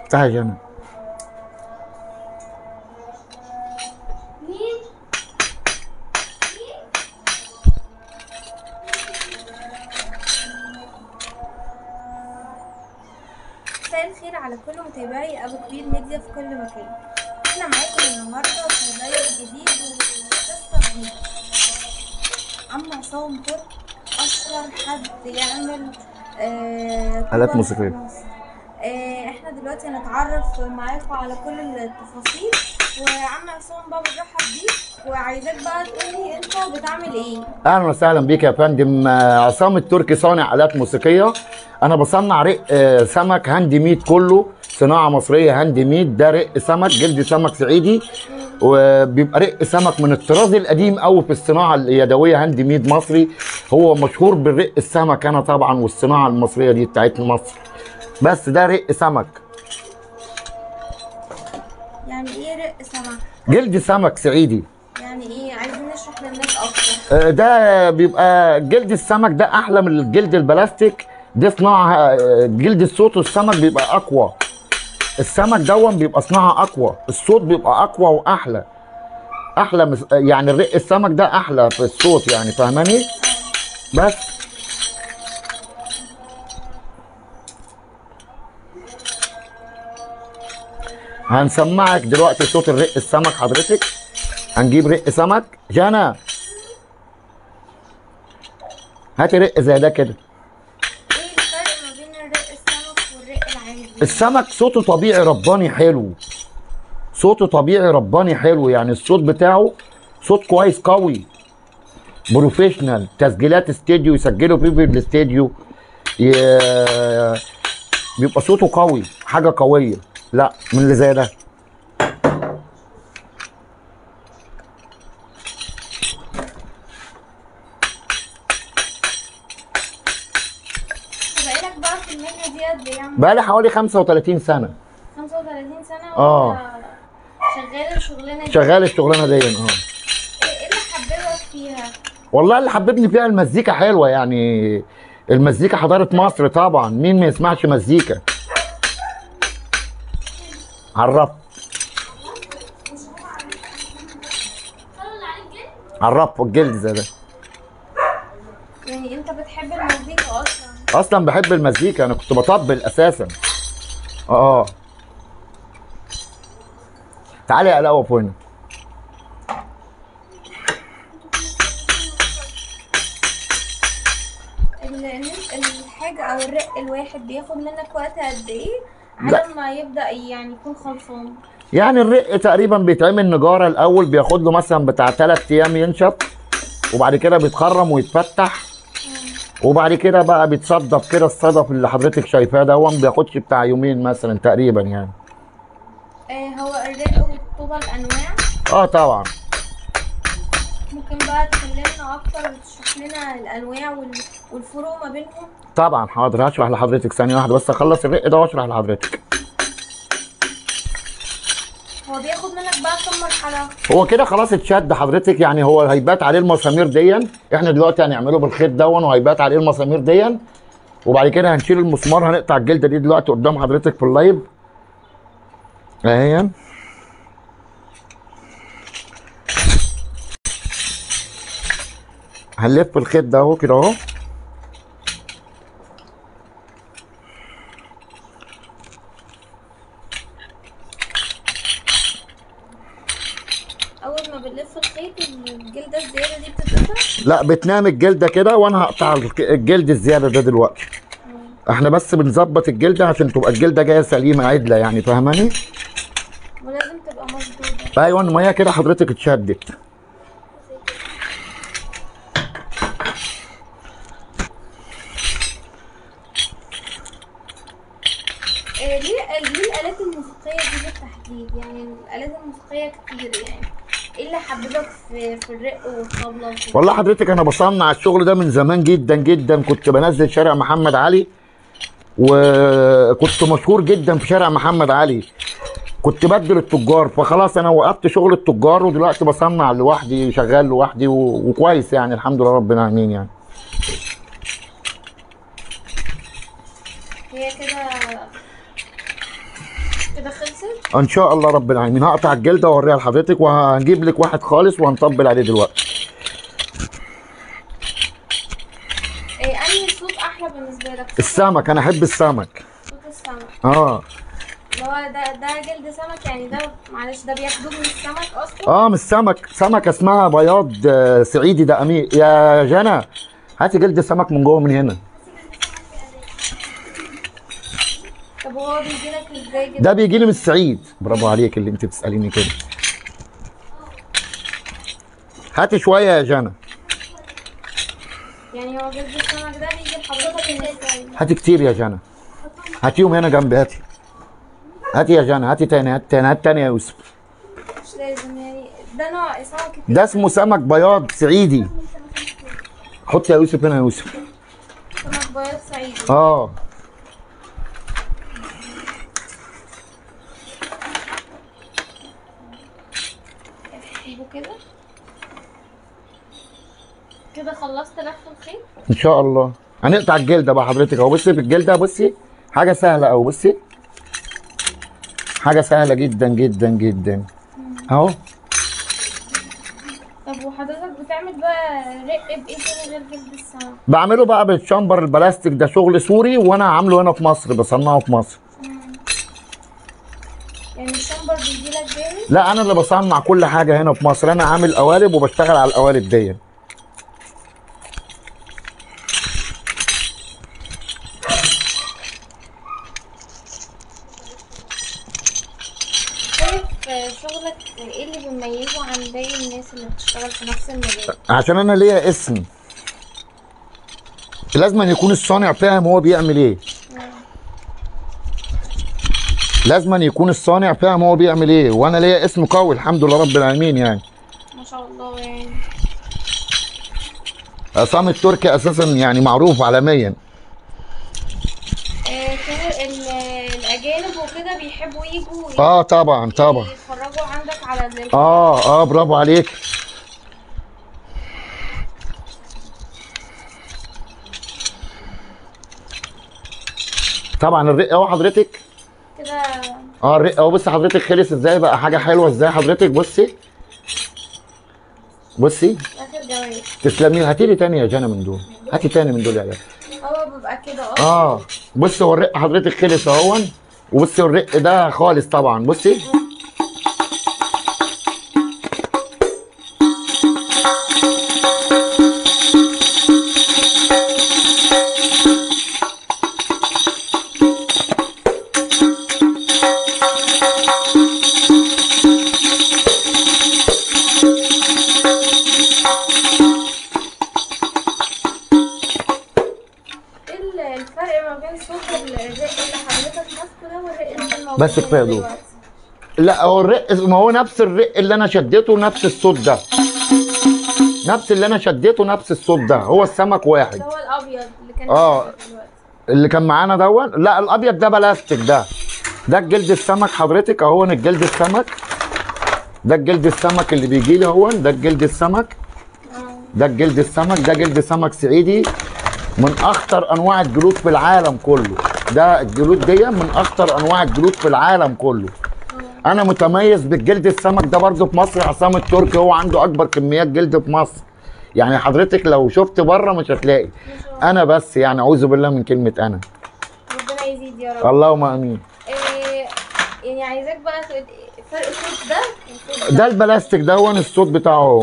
تعالي جنى مساء الخير على كل متابعي ابو كبير ميديا في كل مكان احنا معاكم النهارده في لايف جديد وقصه جديده عم عصام ترك اشهر حد يعمل آه آلات كور موسيقية. في مصر. آه احنا دلوقتي هنتعرف معاكم على كل التفاصيل وعم عصام بقى بنرحب بيك وعايزاك بقى تقولي انت بتعمل ايه اهلا وسهلا بيك يا فندم آه، عصام التركي صانع الات موسيقيه انا بصنع رق آه، سمك هاند ميد كله صناعه مصريه هاند ميد ده رق سمك جلد سمك صعيدي وبيبقى رق سمك من الطراز القديم قوي في الصناعه اليدويه هاند ميد مصري هو مشهور بالرق السمك انا طبعا والصناعه المصريه دي بتاعت مصر بس ده رق سمك يعني ايه رق سمك جلد سمك صعيدي يعني ايه عايزين نشرح للناس اكتر آه، ده بيبقى جلد السمك ده احلى من الجلد البلاستيك دي صناعه آه، جلد الصوت والسمك بيبقى اقوى السمك دون بيبقى صناعه اقوى الصوت بيبقى اقوى واحلى احلى مس... يعني الرق السمك ده احلى في الصوت يعني فاهماني بس هنسمعك دلوقتي صوت الرق السمك حضرتك هنجيب رق سمك جانا هاتي رق زي ده كده ايه الفرق ما بين الرق السمك والرق العادي السمك صوته طبيعي رباني حلو صوته طبيعي رباني حلو يعني الصوت بتاعه صوت كويس قوي بروفيشنال تسجيلات استديو يسجلوا فيه في الاستديو ي- بيبقى صوته قوي حاجه قويه لا من اللي زي ده بقالك بقى في المهنه دي قد ايه يا عم بقالي حوالي 35 سنه 35 سنه آه. ولا شغال الشغلانه دي شغال الشغلانه دي اه ايه إيه اللي حببك فيها والله اللي حببني فيها المزيكا حلوه يعني المزيكا حضاره مصر طبعا مين ما يسمعش مزيكا عرفت عرفت الجلد زي ده يعني انت بتحب المزيكا اصلا اصلا بحب المزيكا انا كنت بطبل اساسا اه تعالي يا قلاوه وقف هنا ال- ال- الحاجه او الرق الواحد بياخد منك وقت قد ايه لا. على ما يبدا يعني يكون خلصان يعني الرق تقريبا بيتعمل نجاره الاول بياخد له مثلا بتاع 3 ايام ينشف وبعد كده بيتخرم ويتفتح وبعد كده بقى بيتصدف كده الصدف اللي حضرتك شايفاه ده هو ما بياخدش بتاع يومين مثلا تقريبا يعني آه هو الرق والطوبه الانواع اه طبعا ممكن بقى تكلمنا اكتر وتشرح لنا الانواع وال- والفروق ما بينهم طبعا حاضر هشرح لحضرتك ثانيه واحده بس اخلص الرق ده واشرح لحضرتك هو بياخد منك بقى كم مرحله هو كده خلاص اتشد حضرتك يعني هو هيبات عليه المسامير ديا احنا دلوقتي هنعمله بالخيط دون وهيبات عليه المسامير ديا وبعد كده هنشيل المسمار هنقطع الجلده دي دلوقتي قدام حضرتك في اللايف اهي هنلف الخيط ده اهو كده اهو اول ما بنلف الخيط الجلده الزياده دي بتتقطع لا بتنام الجلده كده وانا هقطع الك- الجلد الزياده ده دلوقتي احنا بس بنظبط الجلده عشان تبقى الجلده جايه سليمه عدله يعني فاهماني ولازم تبقى مظبوطه ايوه ما هي كده حضرتك اتشدت آه ليه ليه الالات الموسيقيه دي بالتحديد يعني الالات الموسيقيه كتير يعني ايه اللي حببك في في الرق والطبله وكده؟ والله حضرتك انا بصنع الشغل ده من زمان جدا جدا كنت بنزل شارع محمد علي وكنت مشهور جدا في شارع محمد علي كنت بدل التجار فخلاص انا وقفت شغل التجار ودلوقتي بصنع لوحدي شغال لوحدي و... وكويس يعني الحمد لله رب العالمين يعني هي كده كده خلصت ان شاء الله رب العالمين هقطع الجلده واوريها لحضرتك وهنجيب لك واحد خالص وهنطبل عليه دلوقتي ايه انهي صوت احلى بالنسبه لك السمك انا احب السمك صوت السمك اه اللي هو ده ده جلد سمك يعني ده معلش ده بياخدوه من السمك اصلا اه مش سمك سمكه اسمها بياض آه، صعيدي ده امير يا جنى هاتي جلد سمك من جوه من هنا طب وهو بيجي لك ازاي كده ده بيجي لي من الصعيد برافو عليك اللي انت بتساليني كده هاتي شويه يا جنى يعني هو جلد السمك ده بيجي لحضرتك من الصعيد هاتي كتير يا جنى هاتيهم هنا جنبي هاتي هاتي يا جنى هاتي تاني هاتي تاني هات تاني يا يوسف مش لازم يعني ده نوع سمك ده اسمه سمك بياض صعيدي حط يا يوسف هنا يا يوسف سمك بياض صعيدي اه تجيبه كده كده خلصت لف الخيط ان شاء الله هنقطع الجلده بقى حضرتك اهو بصي في الجلده بصي حاجه سهله اهو بصي حاجه سهله جدا جدا جدا اهو طب وحضرتك بتعمل بقى رق بايه تاني غير جلد السمك بعمله بقى بالشامبر البلاستيك ده شغل سوري وانا عامله هنا في مصر بصنعه في مصر يعني الشامبر بيجي لك جاهز لا انا اللي بصنع كل حاجه هنا في مصر انا عامل قوالب وبشتغل على القوالب دي شايف شغلك ايه اللي بيميزه عن باقي الناس اللي بتشتغل في نفس المجال عشان انا ليا اسم لازم أن يكون الصانع فاهم هو بيعمل ايه لازم أن يكون الصانع فاهم هو بيعمل ايه وانا ليا اسم قوي الحمد لله رب العالمين يعني ما شاء الله يعني عصام التركي اساسا يعني معروف عالميا آه، كده ال- الاجانب وكده بيحبوا يجوا اه طبعا طبعا يتفرجوا عندك على ال- اه اه برافو عليك طبعا الرق اهو حضرتك كده اه الرق اهو بصي حضرتك خلص ازاي بقى حاجه حلوه ازاي حضرتك بصي بصي اخر جواز تسلمي هاتي لي تاني يا جنى من دول هاتي تاني من دول يا جنى هو بيبقى كده اه اه بصي هو الرق حضرتك خلص اهون وبصي الرق ده خالص طبعا بصي ايه ال- الفرق ما بين صوت الرق اللي حضرتك ماسكه ده والرق اللي كان موجود بس هنا كفاية دول. دلوقتي؟ لا هو الرق ما هو نفس الرق اللي انا شديته نفس الصوت ده نفس اللي انا شديته نفس الصوت ده هو السمك واحد اللي هو الابيض اللي كان آه. موجود دلوقتي اللي كان معانا دون لا الابيض ده بلاستيك ده ده الجلد السمك حضرتك اهو الجلد السمك ده الجلد السمك اللي بيجي لي اهو ده الجلد السمك اه ده الجلد السمك ده جلد سمك صعيدي من اخطر انواع الجلود في العالم كله ده الجلود دي من اخطر انواع الجلود في العالم كله انا متميز بالجلد السمك ده برضه في مصر عصام التركي هو عنده اكبر كميات جلد في مصر يعني حضرتك لو شفت بره مش هتلاقي انا بس يعني اعوذ بالله من كلمه انا ربنا يزيد يا رب اللهم امين إيه يعني عايزاك بقى تقول إيه فرق الصوت ده والصوت ده البلاستيك دون الصوت بتاعه اهو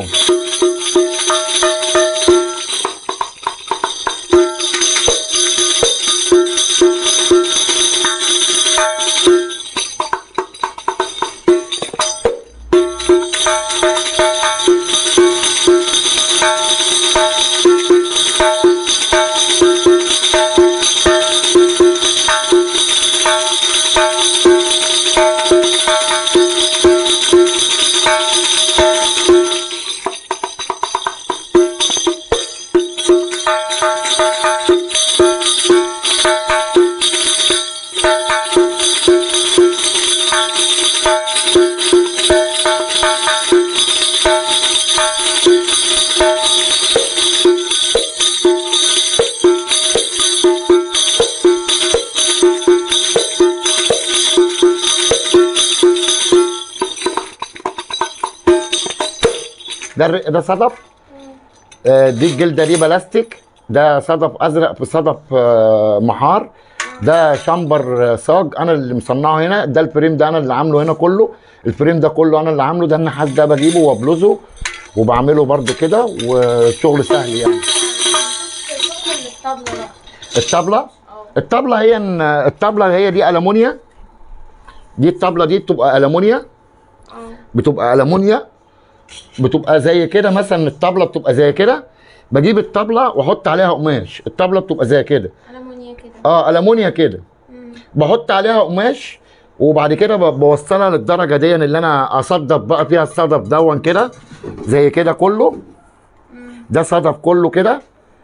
ده الرق ده صدف آه، دي الجلده دي بلاستيك ده صدف ازرق في صدف آه، محار ده شامبر آه، صاج انا اللي مصنعه هنا ده الفريم ده انا اللي عامله هنا كله الفريم ده كله انا اللي عامله ده النحاس ده بجيبه وابلزه وبعمله برده كده والشغل سهل يعني الصوت من الطبلة بقى الطبله اه الطبله هي إن- الطبله هي دي المونيا دي الطبله دي بتبقى المونيا اه بتبقى المونيا بتبقى زي كده مثلا الطبله بتبقى زي كده بجيب الطبله واحط عليها قماش الطبله بتبقى زي كده ألمونيا كده اه المونيا كده مم. بحط عليها قماش وبعد كده ب- بوصلها للدرجه دي اللي انا اصدف بقى فيها الصدف دون كده زي كده كله ده صدف كله كده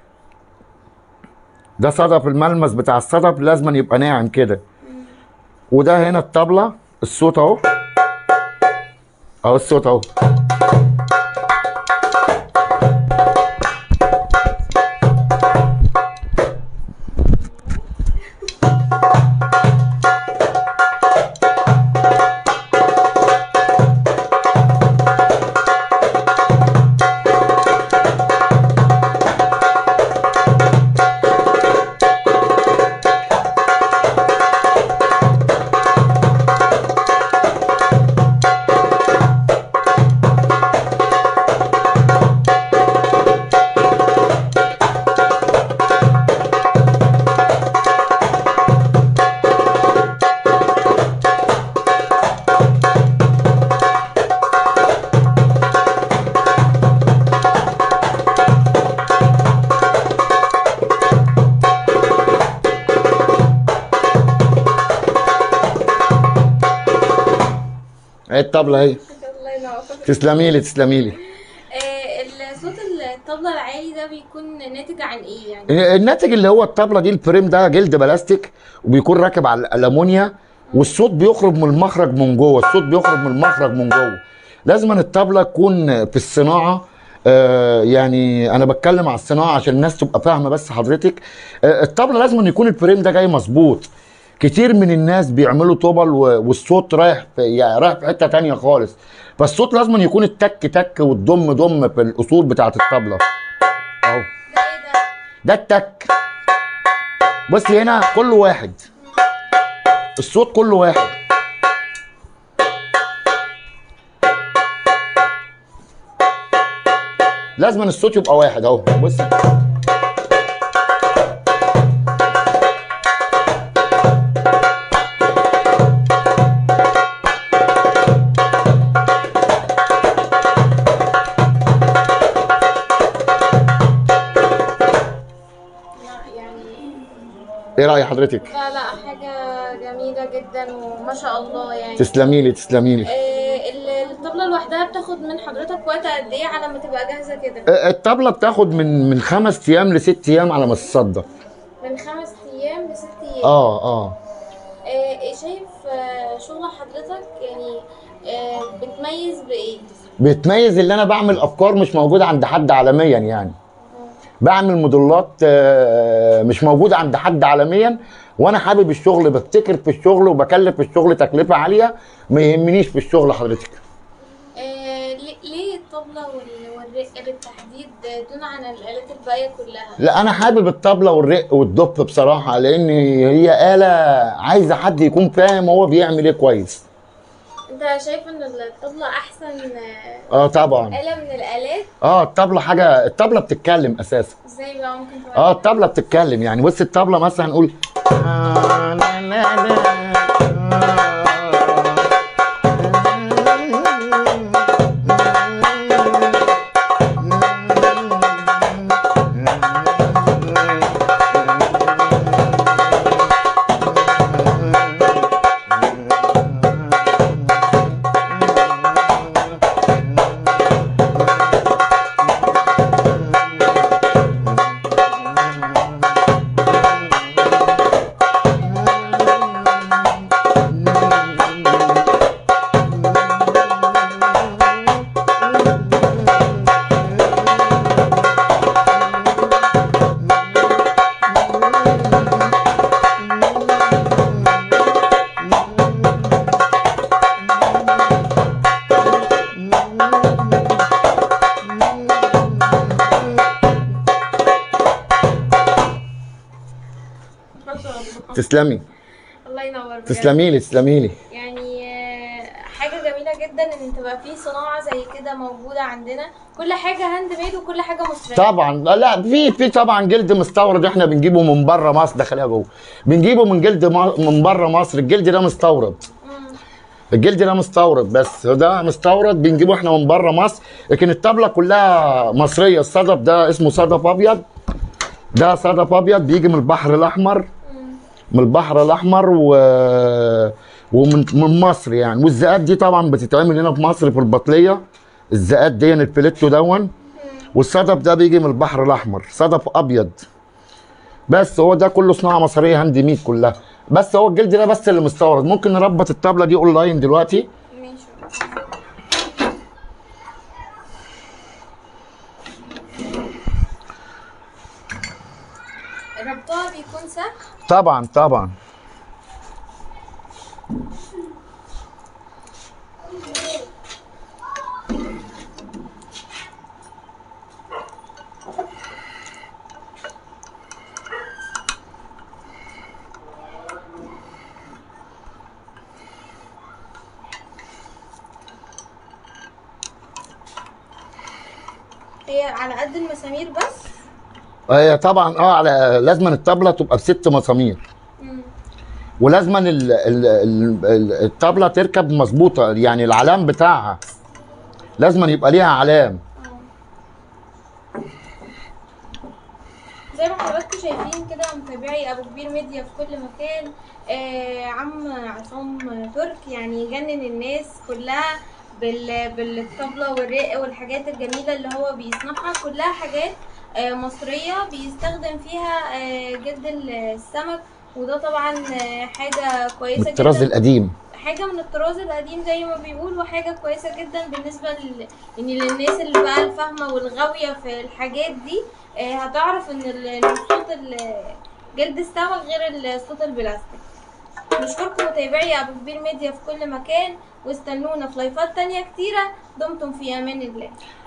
ده صدف الملمس بتاع الصدف لازم يبقى ناعم كده وده هنا الطبله الصوت اهو اهو الصوت اهو اهي الطبله اهي الله ينور تسلمي لي تسلمي لي آه، الصوت الطبلة العالي ده بيكون ناتج عن ايه يعني؟ الناتج اللي هو الطبله دي الفريم ده جلد بلاستيك وبيكون راكب على الالومنيا والصوت بيخرج من المخرج من جوه الصوت بيخرج من المخرج من جوه لازم أن الطبله تكون في الصناعه آه يعني انا بتكلم على الصناعه عشان الناس تبقى فاهمه بس حضرتك آه الطبله لازم أن يكون الفريم ده جاي مظبوط كتير من الناس بيعملوا طبل و- والصوت رايح في يعني رايح في حته تانية خالص فالصوت لازم أن يكون التك تك والضم ضم في الاصول بتاعت الطبله اهو ده ايه ده؟ ده التك بصي هنا كله واحد الصوت كله واحد لازم أن الصوت يبقى واحد اهو بصي لا يعني ايه راي حضرتك لا لا حاجة جميلة جدا وما شاء الله يعني تسلمي لي تسلمي لي آه، ال- الطبلة لوحدها بتاخد من حضرتك وقت قد ايه على ما تبقى جاهزة كده؟ آه، الطبله بتاخد من من خمس ايام لست ايام على ما تصدق من خمس ايام لست ايام اه اه آه، شايف آه، شغل حضرتك يعني آه، بتميز بايه؟ بتميز اللي انا بعمل افكار مش موجوده عند حد عالميا يعني بعمل موديلات آه، مش موجوده عند حد عالميا وانا حابب الشغل ببتكر في الشغل وبكلف في الشغل تكلفه عاليه ما يهمنيش في الشغل حضرتك آه، ليه- ليه الطبلة وال- والرق بالتحديد دون عن الآلات الباقية كلها؟ لا انا حابب الطبله والرق والدف بصراحه لان هي اله عايزه حد يكون فاهم هو بيعمل ايه كويس انت شايف ان الطبلة احسن آه، اه طبعا آلة من الآلات؟ اه الطبله حاجه الطبله بتتكلم اساسا ازاي بقى ممكن تقول اه الطبله بتتكلم يعني بص الطبله مثلا نقول آه لا لا لا تسلمي الله ينور بجد. تسلمي لي تسلمي لي يعني آه، حاجة جميلة جدا ان تبقى في صناعة زي كده موجودة عندنا كل حاجة هاند ميد وكل حاجة مصرية طبعا لا في في طبعا جلد مستورد احنا بنجيبه من بره مصر دخلها جوه بنجيبه من جلد ما- من بره مصر الجلد ده مستورد مم. الجلد ده مستورد بس ده مستورد بنجيبه احنا من بره مصر لكن الطبله كلها مصريه الصدف ده اسمه صدف ابيض ده صدف ابيض بيجي من البحر الاحمر مم. من البحر الاحمر و ومن من مصر يعني والزقات دي طبعا بتتعمل هنا في مصر في البطليه الزقات دي الفليتو دون والصدف ده بيجي من البحر الاحمر صدف ابيض بس هو ده كله صناعه مصريه هاند ميد كلها بس هو الجلد ده بس اللي مستورد ممكن نربط الطبله دي اونلاين دلوقتي ماشي ربطها بيكون سهل طبعا طبعا هي على قد المسامير بس هي طبعا اه على لازم الطبله تبقى بست مسامير مم. ولازم ال- ال- ال- ال- الطبله تركب مظبوطه يعني العلام بتاعها لازم يبقى ليها علام زي ما حضراتكم شايفين كده متابعي ابو كبير ميديا في كل مكان آه عم عصام ترك يعني يجنن الناس كلها بال بالطبلة والرق والحاجات الجميلة اللي هو بيصنعها كلها حاجات آه مصرية بيستخدم فيها آه جلد السمك وده طبعا آه حاجة كويسة الطراز جدا القديم حاجة من الطراز القديم زي ما بيقول وحاجة كويسة جدا بالنسبة لل... إن للناس اللي بقى الفاهمة والغاوية في الحاجات دي آه، هتعرف ان ال- إن صوت ال- جلد السمك غير ال- صوت البلاستيك نشكركم متابعي ابو كبير ميديا في كل مكان واستنونا في لايفات تانية كتيرة دمتم في امان الله